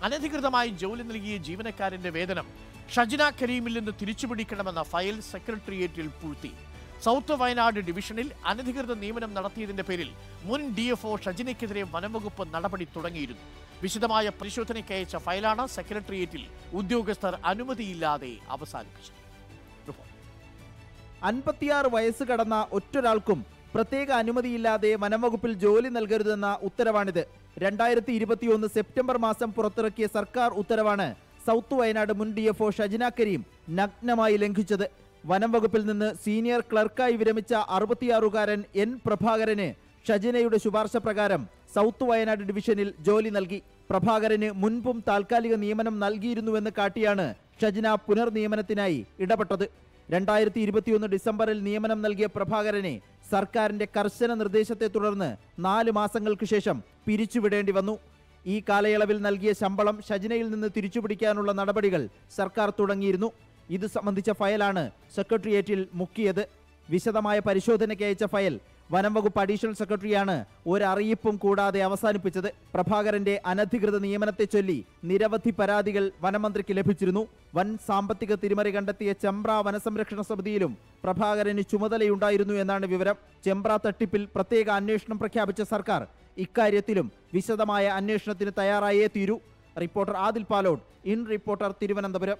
അനധികൃതമായി ജോലി നൽകിയ ജീവനക്കാരന്റെ വേതനം ഷജിന കരീമിൽ നിന്ന് തിരിച്ചുപിടിക്കണമെന്ന ഫയൽ സെക്രട്ടേറിയറ്റിൽ പൂഴ്ത്തി സൗത്ത് വയനാട് ഡിവിഷനിൽ അനധികൃത നിയമനം നടത്തിയതിന്റെ പേരിൽ മുൻ ഡി എഫ് ഒ ഷജിനയ്ക്കെതിരെ വനംവകുപ്പ് നടപടി തുടങ്ങിയിരുന്നു വിശദമായ പരിശോധനയ്ക്ക് അയച്ച ഫയലാണ് സെക്രട്ടേറിയറ്റിൽ ഉദ്യോഗസ്ഥർ അനുമതിയില്ലാതെ അവസാനിപ്പിച്ചത് റിപ്പോർട്ട്. അൻപത്തിയാറ് വയസ്സ് കടന്ന ഒറ്റൊരാൾക്കും പ്രത്യേക അനുമതിയില്ലാതെ വനംവകുപ്പിൽ ജോലി നൽകരുതെന്ന ഉത്തരവാണിത് രണ്ടായിരത്തി ഇരുപത്തിയൊന്ന് സെപ്റ്റംബർ മാസം പുറത്തിറക്കിയ സർക്കാർ ഉത്തരവാണ് സൗത്ത് വയനാട് മുൻ D F O Shajina Kareem നഗ്നമായി ലംഘിച്ചത് വനം വകുപ്പിൽ നിന്ന് സീനിയർ ക്ലർക്കായി വിരമിച്ച അറുപത്തിയാറുകാരൻ എൻ പ്രഭാകരന് ഷജിനയുടെ ശുപാർശ പ്രകാരം സൗത്ത് വയനാട് ഡിവിഷനിൽ ജോലി നൽകി പ്രഭാകരന് മുൻപും താൽക്കാലിക നിയമനം നൽകിയിരുന്നുവെന്ന് കാട്ടിയാണ് ഷജിന പുനർനിയമനത്തിനായി ഇടപെട്ടത് രണ്ടായിരത്തി ഇരുപത്തിയൊന്ന് ഡിസംബറിൽ നിയമനം നൽകിയ പ്രഭാകരനെ സർക്കാരിന്റെ കർശന നിർദ്ദേശത്തെ തുടർന്ന് നാല് മാസങ്ങൾക്ക് ശേഷം പിരിച്ചുവിടേണ്ടി വന്നു ഈ കാലയളവിൽ നൽകിയ ശമ്പളം ഷജിനയിൽ നിന്ന് തിരിച്ചുപിടിക്കാനുള്ള നടപടികൾ സർക്കാർ തുടങ്ങിയിരുന്നു ഇത് സംബന്ധിച്ച ഫയലാണ് സെക്രട്ടേറിയറ്റിൽ മുക്കിയത് വിശദമായ പരിശോധനയ്ക്ക് അയച്ച ഫയൽ വനം വകുപ്പ് അഡീഷണൽ സെക്രട്ടറിയാണ് ഒരറിയിപ്പും കൂടാതെ അവസാനിപ്പിച്ചത് പ്രഭാകരന്റെ അനധികൃത നിയമനത്തെ ചൊല്ലി നിരവധി പരാതികൾ വനമന്ത്രിക്ക് ലഭിച്ചിരുന്നു വൻ സാമ്പത്തിക തിരിമറി കണ്ടെത്തിയ ചെമ്പ്ര വനസംരക്ഷണ സമിതിയിലും പ്രഭാകരന് ചുമതലയുണ്ടായിരുന്നു എന്നാണ് വിവരം ചെമ്പ്ര തട്ടിപ്പിൽ പ്രത്യേക അന്വേഷണം പ്രഖ്യാപിച്ച സർക്കാർ ഇക്കാര്യത്തിലും വിശദമായ അന്വേഷണത്തിന് തയ്യാറായേ തീരൂ reporter Adil Palode in reporter Thiruvananthapuram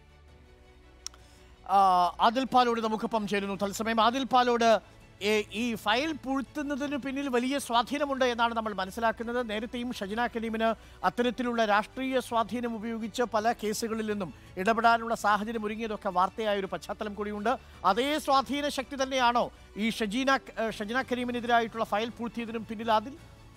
ആ, ആദിൽ പാലോട് നമുക്കൊപ്പം ചേരുന്നു തത്സമയം ആദിൽ പാലോട് ഏ, ഈ ഫയൽ പൂഴ്ത്തുന്നതിന് പിന്നിൽ വലിയ സ്വാധീനമുണ്ട് എന്നാണ് നമ്മൾ മനസ്സിലാക്കുന്നത് നേരത്തെയും ഷജിന കരീമിന് അത്തരത്തിലുള്ള രാഷ്ട്രീയ സ്വാധീനം ഉപയോഗിച്ച് പല കേസുകളിൽ നിന്നും ഇടപെടാനുള്ള സാഹചര്യം ഒരുങ്ങിയതൊക്കെ വാർത്തയായ ഒരു പശ്ചാത്തലം കൂടിയുണ്ട് അതേ സ്വാധീന ശക്തി തന്നെയാണോ ഈ ഷജീന ഏ, ഷജിന കരീമിനെതിരായിട്ടുള്ള ഫയൽ പൂഴ്ത്തിയതിനും പിന്നിൽ ആദിൽ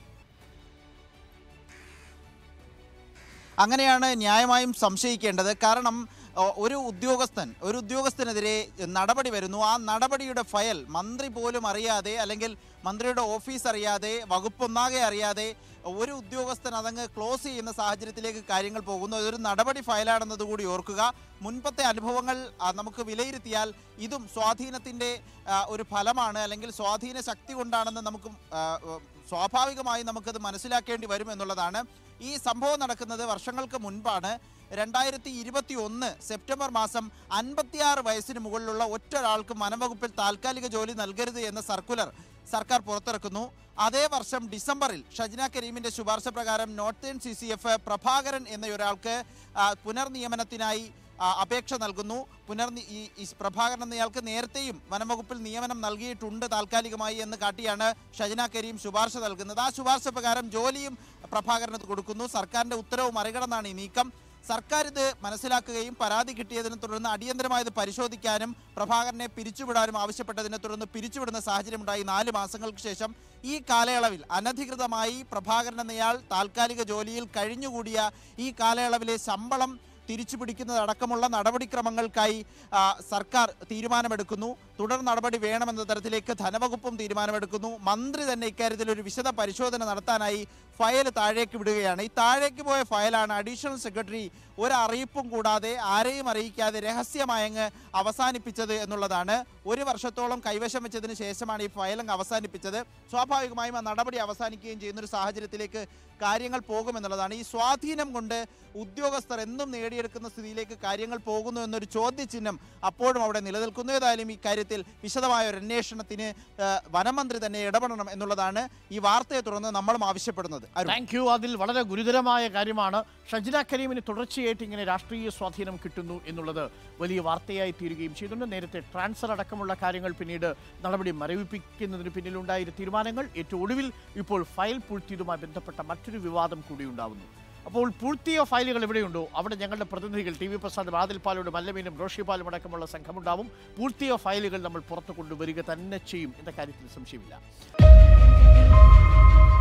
അങ്ങനെയാണ് ന്യായമായും സംശയിക്കേണ്ടത് കാരണം ഒ, ഒരു ഉദ്യോഗസ്ഥൻ ഒരു ഉദ്യോഗസ്ഥനെതിരെ നടപടി വരുന്നു ആ നടപടിയുടെ ഫയൽ മന്ത്രി പോലും അറിയാതെ അല്ലെങ്കിൽ മന്ത്രിയുടെ ഓഫീസ് അറിയാതെ വകുപ്പൊന്നാകെ അറിയാതെ ഒരു ഉദ്യോഗസ്ഥൻ അതങ്ങ് ക്ലോസ് ചെയ്യുന്ന സാഹചര്യത്തിലേക്ക് കാര്യങ്ങൾ പോകുന്നു ഇതൊരു നടപടി ഫയലാണെന്നത് കൂടി ഓർക്കുക മുൻപത്തെ അനുഭവങ്ങൾ ആ, നമുക്ക് വിലയിരുത്തിയാൽ ഇതും സ്വാധീനത്തിൻ്റെ ആ, ഒരു ഫലമാണ് അല്ലെങ്കിൽ സ്വാധീന ശക്തി കൊണ്ടാണെന്ന് നമുക്ക് ആ, സ്വാഭാവികമായി നമുക്കത് മനസ്സിലാക്കേണ്ടി വരും എന്നുള്ളതാണ് ഈ സംഭവം നടക്കുന്നത് വർഷങ്ങൾക്ക് മുൻപാണ് രണ്ടായിരത്തി ഇരുപത്തി ഒന്ന് സെപ്റ്റംബർ മാസം അൻപത്തിയാറ് വയസ്സിന് മുകളിലുള്ള ഒറ്റൊരാൾക്കും വനംവകുപ്പിൽ താൽക്കാലിക ജോലി നൽകരുത് എന്ന സർക്കുലർ സർക്കാർ പുറത്തിറക്കുന്നു അതേ വർഷം ഡിസംബറിൽ ഷജ്ന കരീമിന്റെ ശുപാർശ പ്രകാരം northern C C F Prabhakaran എന്നയൊരാൾക്ക് ആ, പുനർനിയമനത്തിനായി ആ, അപേക്ഷ നൽകുന്നു പുനർനി ഈ ഈ പ്രഭാകരൻ എന്നയാൾക്ക് നേരത്തെയും വനംവകുപ്പിൽ നിയമനം നൽകിയിട്ടുണ്ട് താൽക്കാലികമായി എന്ന് കാട്ടിയാണ് ഷജന കരീം ശുപാർശ നൽകുന്നത് ആ ശുപാർശ പ്രകാരം ജോലിയും പ്രഭാകരന് കൊടുക്കുന്നു സർക്കാരിന്റെ ഉത്തരവ് മറികടന്നാണ് ഈ നീക്കം സർക്കാർ ഇത് മനസ്സിലാക്കുകയും പരാതി കിട്ടിയതിനെ തുടർന്ന് അടിയന്തരമായി ഇത് പരിശോധിക്കാനും പ്രഭാകരനെ പിരിച്ചുവിടാനും ആവശ്യപ്പെട്ടതിനെ തുടർന്ന് പിരിച്ചുവിടുന്ന സാഹചര്യമുണ്ടായി നാല് മാസങ്ങൾക്ക് ശേഷം ഈ കാലയളവിൽ അനധികൃതമായി പ്രഭാകരൻ എന്നയാൾ താൽക്കാലിക ജോലിയിൽ കഴിഞ്ഞുകൂടിയ ഈ കാലയളവിലെ ശമ്പളം തിരിച്ചു പിടിക്കുന്നതടക്കമുള്ള നടപടിക്രമങ്ങൾക്കായി ആ, സർക്കാർ തീരുമാനമെടുക്കുന്നു തുടർ നടപടി വേണമെന്ന തരത്തിലേക്ക് ധനവകുപ്പും തീരുമാനമെടുക്കുന്നു മന്ത്രി തന്നെ ഇക്കാര്യത്തിൽ ഒരു വിശദ പരിശോധന നടത്താനായി ഫയൽ താഴേക്ക് വിടുകയാണ് ഈ താഴേക്ക് പോയ ഫയലാണ് അഡീഷണൽ സെക്രട്ടറി ഒരറിയിപ്പും കൂടാതെ ആരെയും അറിയിക്കാതെ രഹസ്യമായങ്ങ് അവസാനിപ്പിച്ചത് എന്നുള്ളതാണ് ഒരു വർഷത്തോളം കൈവശം വെച്ചതിന് ശേഷമാണ് ഈ ഫയൽ അങ്ങ് അവസാനിപ്പിച്ചത് സ്വാഭാവികമായും ആ നടപടി അവസാനിക്കുകയും ചെയ്യുന്ന ഒരു സാഹചര്യത്തിലേക്ക് കാര്യങ്ങൾ പോകുമെന്നുള്ളതാണ് ഈ സ്വാധീനം കൊണ്ട് ഉദ്യോഗസ്ഥർ എന്നും നേടിയെടുക്കുന്ന സ്ഥിതിയിലേക്ക് കാര്യങ്ങൾ പോകുന്നു എന്നൊരു ചോദ്യചിഹ്നം അപ്പോഴും അവിടെ നിലനിൽക്കുന്നു ഏതായാലും ഈ കാര്യത്തിൽ വിശദമായ ഒരു അന്വേഷണത്തിന് ആ, വനമന്ത്രി തന്നെ ഇടപെടണം എന്നുള്ളതാണ് ഈ വാർത്തയെ തുടർന്ന് നമ്മളും ആവശ്യപ്പെടുന്നത് അരുൺ താങ്ക് യു അതിൽ വളരെ ഗുരുതരമായ കാര്യമാണ് ഷജിന കരീമിന് തുടർച്ചയായിട്ട് ഇങ്ങനെ രാഷ്ട്രീയ സ്വാധീനം കിട്ടുന്നു എന്നുള്ളത് വലിയ വാർത്തയായി തീരുകയും ചെയ്തിട്ടുണ്ട് നേരത്തെ ട്രാൻസ്ഫർ അടക്കമുള്ള കാര്യങ്ങൾ പിന്നീട് നടപടി മരവിപ്പിക്കുന്നതിന് പിന്നിലുണ്ടായ തീരുമാനങ്ങൾ ഏറ്റവും ഒടുവിൽ ഇപ്പോൾ ഫയൽ പൂഴ്ത്തിയതുമായി ബന്ധപ്പെട്ട മറ്റൊരു വിവാദം കൂടി ഉണ്ടാവുന്നു അപ്പോൾ പൂഴ്ത്തിയ ഫയലുകൾ എവിടെയുണ്ടോ അവിടെ ഞങ്ങളുടെ പ്രതിനിധികൾ ടി വി പ്രസാദ് ആദിൽ പാലോടും മല്ലമീനും റോഷി പാലും അടക്കമുള്ള സംഘമുണ്ടാവും പൂഴ്ത്തിയ ഫയലുകൾ നമ്മൾ പുറത്തു കൊണ്ടുവരിക തന്നെ ചെയ്യും എന്ന കാര്യത്തിൽ സംശയമില്ല